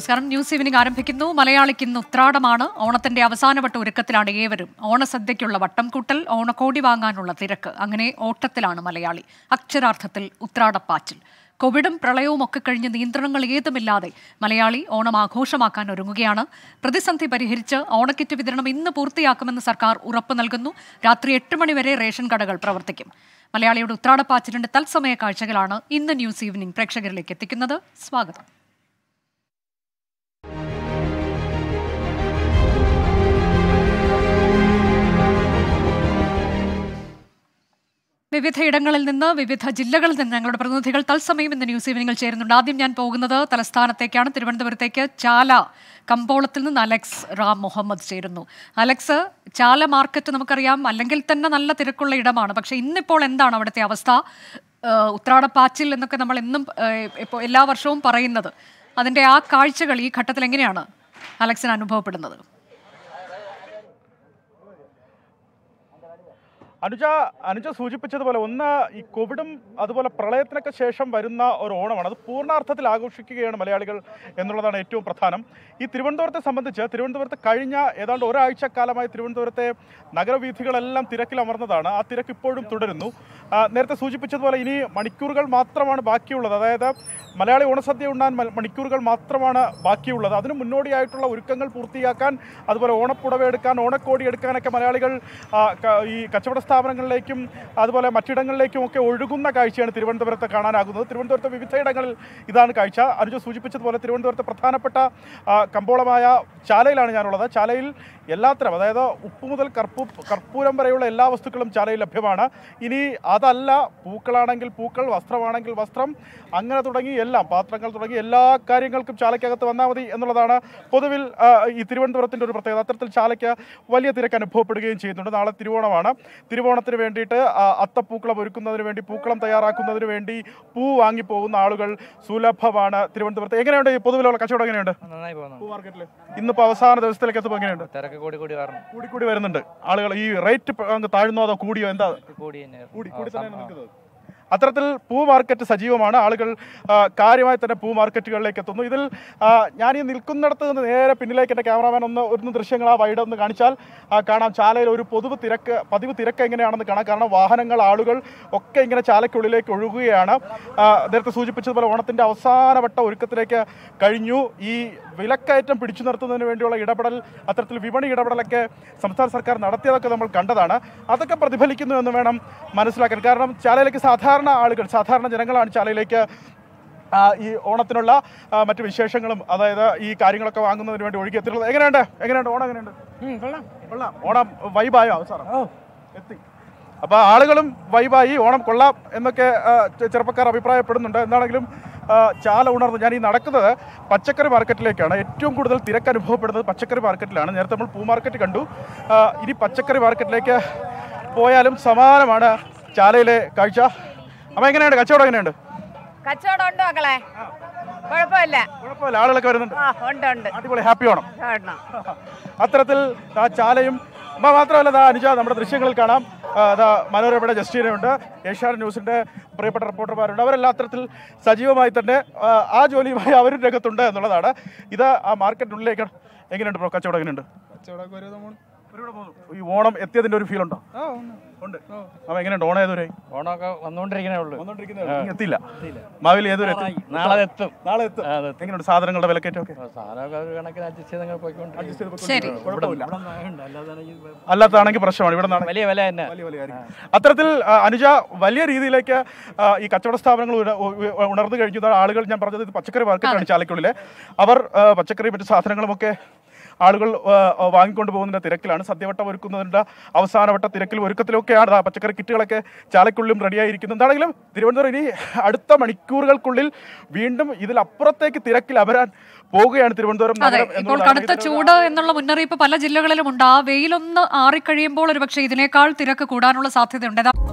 നമസ്കാരം news evening ആരംഭിക്കുന്നു മലയാളിക്ക് ഇന്ന് ഉത്രാടമാണ് ഓണത്തിന്റെ അവസാനവട്ട ഒരുക്കത്തിലാണ് ഏവരും ഓണസദ്യയ്ക്കുള്ള വട്ടം കൂട്ടൽ ഓണക്കോടി വാങ്ങാനുള്ള തിരക്ക് അങ്ങനെ ഓട്ടത്തിലാണ് മലയാളി അക്ഷരാർത്ഥത്തിൽ ഉത്രാടപ്പാച്ചിൽ കോവിഡും പ്രളയവും ഒക്കെ കഴിഞ്ഞ് നിയന്ത്രണങ്ങൾ ഏതുമില്ലാതെ മലയാളി ഓണം ആഘോഷമാക്കാൻ ഒരുങ്ങുകയാണ് പ്രതിസന്ധി പരിഹരിച്ച് ഓണക്കിറ്റ് വിതരണം ഇന്ന് പൂർത്തിയാക്കുമെന്ന് സർക്കാർ ഉറപ്പ് നൽകുന്നു രാത്രി എട്ട് മണിവരെ റേഷൻ കടകൾ പ്രവർത്തിക്കും മലയാളിയുടെ ഉത്രാടപ്പാച്ചിലിന്റെ തത്സമയ കാഴ്ചകളാണ് ഇന്ന് ന്യൂസ് ഈവനിംഗ് പ്രേക്ഷകരിലേക്ക് എത്തിക്കുന്നത് സ്വാഗതം വിവിധ ഇടങ്ങളിൽ നിന്ന് വിവിധ ജില്ലകളിൽ നിന്ന് ഞങ്ങളുടെ പ്രതിനിധികൾ തത്സമയം ഇന്ന് ന്യൂസ് ഈവനിങ്ങിൽ ചേരുന്നുണ്ട് ആദ്യം ഞാൻ പോകുന്നത് തലസ്ഥാനത്തേക്കാണ് തിരുവനന്തപുരത്തേക്ക് ചാല കമ്പോളത്തിൽ നിന്ന് അലക്സ് റാം മുഹമ്മദ് ചേരുന്നു അലക്സ് ചാല മാർക്കറ്റ് നമുക്കറിയാം അല്ലെങ്കിൽ തന്നെ നല്ല തിരക്കുള്ള ഇടമാണ് പക്ഷേ ഇന്നിപ്പോൾ എന്താണ് അവിടുത്തെ അവസ്ഥ ഏഹ് ഉത്രാടപ്പാച്ചിൽ എന്നൊക്കെ നമ്മൾ എന്നും ഏഹ് ഇപ്പോൾ എല്ലാ വർഷവും പറയുന്നത് അതിൻ്റെ ആ കാഴ്ചകൾ ഈ ഘട്ടത്തിൽ എങ്ങനെയാണ് അലക്സിന് അനുഭവപ്പെടുന്നത് അനുജ അനുജ സൂചിപ്പിച്ചതുപോലെ ഒന്ന് ഈ കോവിഡും അതുപോലെ പ്രളയത്തിനൊക്കെ ശേഷം വരുന്ന ഒരു ഓണമാണ് അത് പൂർണ്ണാർത്ഥത്തിൽ ആഘോഷിക്കുകയാണ് മലയാളികൾ എന്നുള്ളതാണ് ഏറ്റവും പ്രധാനം ഈ തിരുവനന്തപുരത്തെ സംബന്ധിച്ച് തിരുവനന്തപുരത്ത് കഴിഞ്ഞ ഏതാണ്ട് ഒരാഴ്ച കാലമായി തിരുവനന്തപുരത്തെ നഗരവീഥികളെല്ലാം തിരക്കിൽ അമർന്നതാണ് ആ തിരക്ക് ഇപ്പോഴും തുടരുന്നു ആ, നേരത്തെ സൂചിപ്പിച്ചതുപോലെ ഇനി മണിക്കൂറുകൾ മാത്രമാണ് ബാക്കിയുള്ളത് അതായത് മലയാളി ഓണസദ്യ ഉണ്ണാൻ മ- മണിക്കൂറുകൾ മാത്രമാണ് ബാക്കിയുള്ളത് അതിന് മുന്നോടിയായിട്ടുള്ള ഒരുക്കങ്ങൾ പൂർത്തിയാക്കാൻ അതുപോലെ ഓണപ്പുടവ എടുക്കാൻ ഓണക്കോടി എടുക്കാനൊക്കെ മലയാളികൾ ആ, ക- ഈ കച്ചവട സ്ഥാപനങ്ങളിലേക്കും അതുപോലെ മറ്റിടങ്ങളിലേക്കും ഒക്കെ ഒഴുകുന്ന കാഴ്ചയാണ് തിരുവനന്തപുരത്ത് കാണാനാകുന്നത് തിരുവനന്തപുരത്തെ വിവിധ ഇടങ്ങളിൽ ഇതാണ് കാഴ്ച അനുജ സൂചിപ്പിച്ചതുപോലെ തിരുവനന്തപുരത്തെ പ്രധാനപ്പെട്ട ആ, കമ്പോളമായ ചാലയിലാണ് ഞാനുള്ളത് ചാലയിൽ എല്ലാത്തരം അതായത് ഉപ്പ് മുതൽ കർപ്പൂ കർപ്പൂരം വരെയുള്ള എല്ലാ വസ്തുക്കളും ചാലയിൽ ലഭ്യമാണ് ഇനി അതല്ല പൂക്കളാണെങ്കിൽ പൂക്കൾ വസ്ത്രമാണെങ്കിൽ വസ്ത്രം അങ്ങനെ തുടങ്ങി എല്ലാം പാത്രങ്ങൾ തുടങ്ങി എല്ലാ കാര്യങ്ങൾക്കും ചാലയ്ക്കകത്ത് വന്നാൽ മതി എന്നുള്ളതാണ് പൊതുവിൽ ആ, ഈ തിരുവനന്തപുരത്തിൻ്റെ ഒരു പ്രത്യേകത അത്തരത്തിൽ ചാലയ്ക്ക് വലിയ തിരക്ക് അനുഭവപ്പെടുകയും ചെയ്യുന്നുണ്ട് നാളെ തിരുവോണമാണ് തിരുവോണത്തിന് വേണ്ടിയിട്ട് ആ, അത്തപ്പൂക്കളം ഒരുക്കുന്നതിന് വേണ്ടി പൂക്കളം തയ്യാറാക്കുന്നതിന് വേണ്ടി പൂ വാങ്ങി പോകുന്ന ആളുകൾ സുലഭമാണ് തിരുവനന്തപുരത്ത് എങ്ങനെയുണ്ട് ഈ പൊതുവിലുള്ള കച്ചവടം എങ്ങനെയുണ്ട് നന്നായി പോകുന്നുണ്ട് പൂ മാർക്കറ്റിൽ ഇന്നിപ്പോൾ അവസാന ദിവസത്തിലേക്ക് എത്തുമ്പോൾ എങ്ങനെയുണ്ട് തിരക്ക് കൂടി കൂടി കാരണം കൂടി കൂടി വരുന്നുണ്ട് ആളുകൾ ഈ റേറ്റ് അങ്ങ് താഴ്ന്നോ അതോ കൂടിയോ എന്താ കൂടി തന്നെയായിരുന്നു. കൂടി ആ, കൂടി സം- തന്നെയാണ് ആ. നിൽക്കുന്നത് അത്തരത്തിൽ പൂ മാർക്കറ്റ് സജീവമാണ് ആളുകൾ ആ, കാര്യമായി തന്നെ പൂ മാർക്കറ്റുകളിലേക്ക് എത്തുന്നു ഇതിൽ ആ, ഞാൻ ഈ നിൽക്കുന്നിടത്ത് നിന്ന് നേരെ പിന്നിലേക്ക് എൻ്റെ ക്യാമറാമാൻ ഒന്ന് ഒരു ദൃശ്യങ്ങൾ ആ വൈഡ് ഒന്ന് കാണിച്ചാൽ ആ, കാണാം ചാലയിൽ ഒരു പൊതുവ് തിരക്ക് പതിവ് തിരക്ക് എങ്ങനെയാണെന്ന് കാണാം കാരണം വാഹനങ്ങൾ ആളുകൾ ഒക്കെ ഇങ്ങനെ ചാലയ്ക്കുള്ളിലേക്ക് ഒഴുകുകയാണ് ആ, നേരത്തെ സൂചിപ്പിച്ചതുപോലെ ഓണത്തിൻ്റെ അവസാനവട്ട ഒരുക്കത്തിലേക്ക് കഴിഞ്ഞു ഈ വിലക്കയറ്റം പിടിച്ചു നിർത്തുന്നതിന് വേണ്ടിയുള്ള ഇടപെടൽ അത്തരത്തിൽ വിപണി ഇടപെടലൊക്കെ സംസ്ഥാന സർക്കാർ നടത്തിയതൊക്കെ നമ്മൾ കണ്ടതാണ് അതൊക്കെ പ്രതിഫലിക്കുന്നു എന്ന് വേണം മനസ്സിലാക്കാൻ കാരണം ചാലയിലേക്ക് സാധാരണ ആളുകൾ സാധാരണ ജനങ്ങളാണ് ചാലയിലേക്ക് ആ, ഈ ഓണത്തിനുള്ള ആ, മറ്റു വിശേഷങ്ങളും അതായത് ഈ കാര്യങ്ങളൊക്കെ വാങ്ങുന്നതിന് വേണ്ടി ഒഴുകി എത്തിയിട്ടുള്ളത് എങ്ങനെയുണ്ട് എങ്ങനെയുണ്ട് ഓണം എങ്ങനെയുണ്ട് കൊള്ളാം ഓണം വൈബായോ അവസാനം എത്തി അപ്പോൾ ആളുകളും വൈബായി ഓണം കൊള്ളാം എന്നൊക്കെ ആ, ചെ- ചെറുപ്പക്കാർ അഭിപ്രായപ്പെടുന്നുണ്ട് എന്താണെങ്കിലും ആ, ചാല ഉണർന്നു ഞാൻ ഈ നടക്കുന്നത് പച്ചക്കറി മാർക്കറ്റിലേക്കാണ് ഏറ്റവും കൂടുതൽ തിരക്ക് അനുഭവപ്പെടുന്നത് പച്ചക്കറി മാർക്കറ്റിലാണ് നേരത്തെ നമ്മൾ പൂ മാർക്കറ്റ് കണ്ടു ആ, ഇനി പച്ചക്കറി മാർക്കറ്റിലേക്ക് പോയാലും സമാനമാണ് ചാലയിലെ കാഴ്ച അമ്മ എങ്ങനെയുണ്ട് കച്ചവടം എങ്ങനെയുണ്ട് കച്ചവടം ഉണ്ട് മക്കളെ കുഴപ്പമില്ല കുഴപ്പമില്ല ആളുകളൊക്കെ വരുന്നുണ്ട് ആ ഉണ്ട് ഉണ്ട് അടിപൊളി ഹാപ്പി ഓണം കാണണം അത്തരത്തിൽ ആ ചാലയും അമ്മ മാത്രമല്ല ദാ അനുജ നമ്മുടെ ദൃശ്യങ്ങളിൽ കാണാം ആ, ദാ മനോരമയുടെ ജസ്റ്റീനയുണ്ട് ഏഷ്യാനെറ്റ് ന്യൂസിൻ്റെ പ്രിയപ്പെട്ട റിപ്പോർട്ടർമാരുണ്ട് അവരെല്ലാം അത്തരത്തിൽ സജീവമായി തന്നെ ആ, ആ ജോലിയുമായി അവരും രംഗത്തുണ്ട് എന്നുള്ളതാണ് ഇത് ആ മാർക്കറ്റിനുള്ളിലേക്ക് എങ്ങനെയുണ്ട് ബ്രോ കച്ചവടം എങ്ങനെയുണ്ട് ഒരുപാട് പോകുന്നു. ഈ ഓണം എത്തിയതിൻ്റെ ഒരു ഫീൽ ഉണ്ടോ ഉണ്ട് അപ്പം എങ്ങനെയുണ്ട് ഓണം ഏതുവരെ ഓണമൊക്കെ വന്നുകൊണ്ടിരിക്കണേ ഉള്ളൂ എത്തിയില്ല മാവിൽ ഏതുവരെ എത്തി നാളെ അത് എത്തും നാളെ എത്തും ആ, അത് എത്തും. എങ്ങനെയുണ്ട് സാധനങ്ങളുടെ വിലക്കയറ്റമൊക്കെ ആ, സാധനമൊക്കെ ഒരു കണക്കിന് അഡ്ജസ്റ്റ് ചെയ്ത് അങ്ങനെ പോയിക്കൊണ്ടിരിക്കും ശരി കുഴപ്പമില്ല അല്ലാത്താണെങ്കിൽ പ്രശ്നമാണ് ഇവിടെ നിന്നാണ് വലിയ വില തന്നെ വലിയ വിലയായിരിക്കും. അത്തരത്തിൽ ആ, അനുജ വലിയ രീതിയിലേക്ക് ആ, ഈ കച്ചവട സ്ഥാപനങ്ങൾ ഉണ- ഉ- ഉ- ഉണർന്നു കഴിഞ്ഞു ഇതാണ് ആളുകൾ ഞാൻ പറഞ്ഞത് ഇത് പച്ചക്കറി മാർക്കറ്റാണ് ചാലക്കുള്ളിലെ അവർ ആ, പച്ചക്കറി മറ്റു സാധനങ്ങളുമൊക്കെ ആളുകൾ ആ, ആ, വാങ്ങിക്കൊണ്ട് പോകുന്നതിന്റെ തിരക്കിലാണ് സദ്യവട്ടം ഒരുക്കുന്നതിന്റെ അവസാനവട്ട തിരക്കിലും ഒരുക്കത്തിലൊക്കെയാണ് ദാ പച്ചക്കറി കിറ്റുകളൊക്കെ ചാലക്കുള്ളിലും റെഡിയായിരിക്കുന്നത് എന്താണെങ്കിലും തിരുവനന്തപുരം ഇനി അടുത്ത മണിക്കൂറുകൾക്കുള്ളിൽ വീണ്ടും ഇതിലപ്പുറത്തേക്ക് തിരക്കിൽ അപരാൻ പോവുകയാണ് തിരുവനന്തപുരം അതെ നഗരം ഇപ്പോൾ എന്നുള്ളതാണ് കടുത്ത ഇതിനൊരു ചൂട് എന്നുള്ള മുന്നറിയിപ്പ് പല ജില്ലകളിലും ഉണ്ട് ആ വെയിലൊന്ന് ആറിക്കഴിയുമ്പോൾ ഒരുപക്ഷെ ഇതിനേക്കാൾ തിരക്ക് കൂടാനുള്ള സാധ്യതയുണ്ട് ഏതാ-